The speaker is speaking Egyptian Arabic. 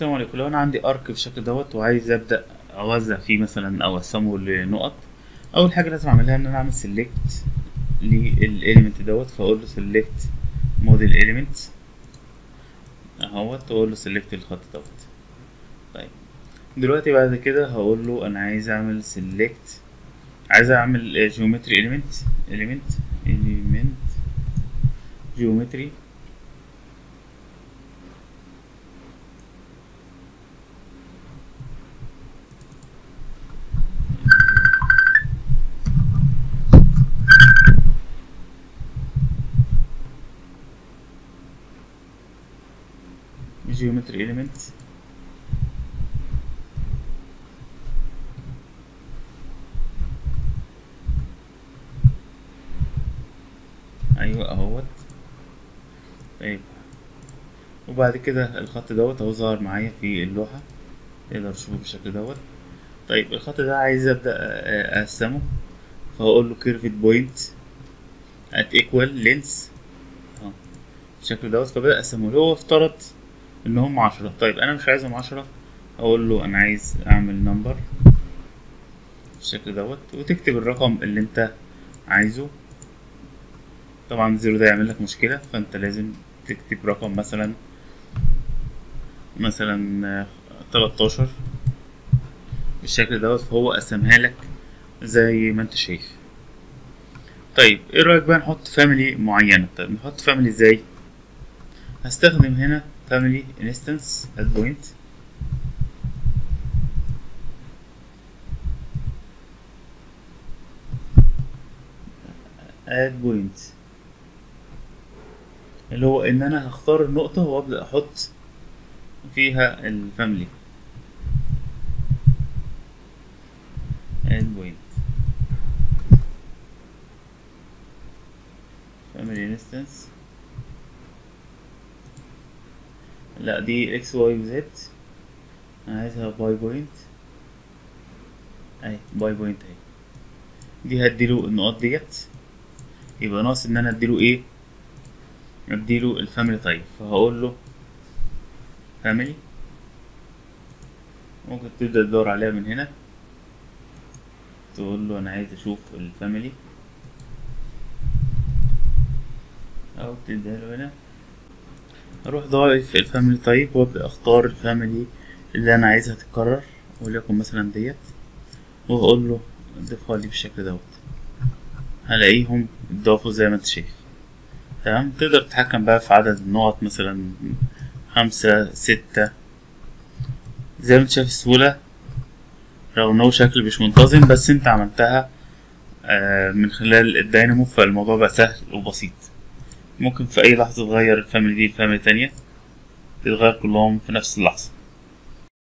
السلام عليكم لو انا عندي ارك بالشكل دوت وعايز ابدا اوزع فيه مثلا او اقسمه لنقط اول حاجه لازم اعملها ان انا اعمل سيلكت للاليمنت دوت فاقول له سيلكت موديل اليمنت اهوت واقول له سيلكت الخط دوت طيب دلوقتي بعد كده هقول له انا عايز اعمل سيلكت عايز اعمل جيومتري اليمنت اليمنت اليمنت جيومتري geometry element ايوه اهوت طيب وبعد كده الخط دوت اهو ظهر معايا في اللوحة تقدر تشوفه بالشكل دوت طيب الخط ده عايز ابدا اقسمه فهقول له curved point at equal length اهو بالشكل دوت فبدأ اقسمه له هو افترض ان هم عشرة طيب انا مش عايزهم عشرة اقول له انا عايز اعمل نمبر بالشكل دوت وتكتب الرقم اللي انت عايزه طبعا زيرو ده يعمل لك مشكلة فانت لازم تكتب رقم مثلا مثلا تلاتاشر بالشكل دوت فهو قسمها لك زي ما انت شايف طيب ايه رأيك بقى نحط فاميلي معينة طيب نحط فاميلي ازاي هستخدم هنا family instance at point add point اللي هو ان انا هختار النقطة وابدأ احط فيها الفاميلي add point family instance لا دي اكس واي وزد انا عايزها باي بوينت اهي باي بوينت اهي دي هديله النقاط ديت يبقى ناقص ان انا اديله ايه اديله الفاميلي تايب فهقول له فاميلي ممكن تبدأ تدور عليها من هنا تقول له انا عايز اشوف الفاميلي او تديها له هنا اروح ضايف الفاميلي تايب وابدا اختار الفاميلي اللي انا عايزها تتكرر وليكن مثلا ديت واقول له ضيفها لي بالشكل دوت هلاقيهم اتضافوا زي ما انت شايف تمام تقدر تتحكم بقى في عدد النقط مثلا خمسة ستة زي ما انت شايف السهولة رغم ان هو شكل مش منتظم بس انت عملتها من خلال الدينامو فالموضوع بقى سهل وبسيط ممكن في أي لحظة تغير الفاميلي دي لفاميلي تانية تتغير كلهم في نفس اللحظة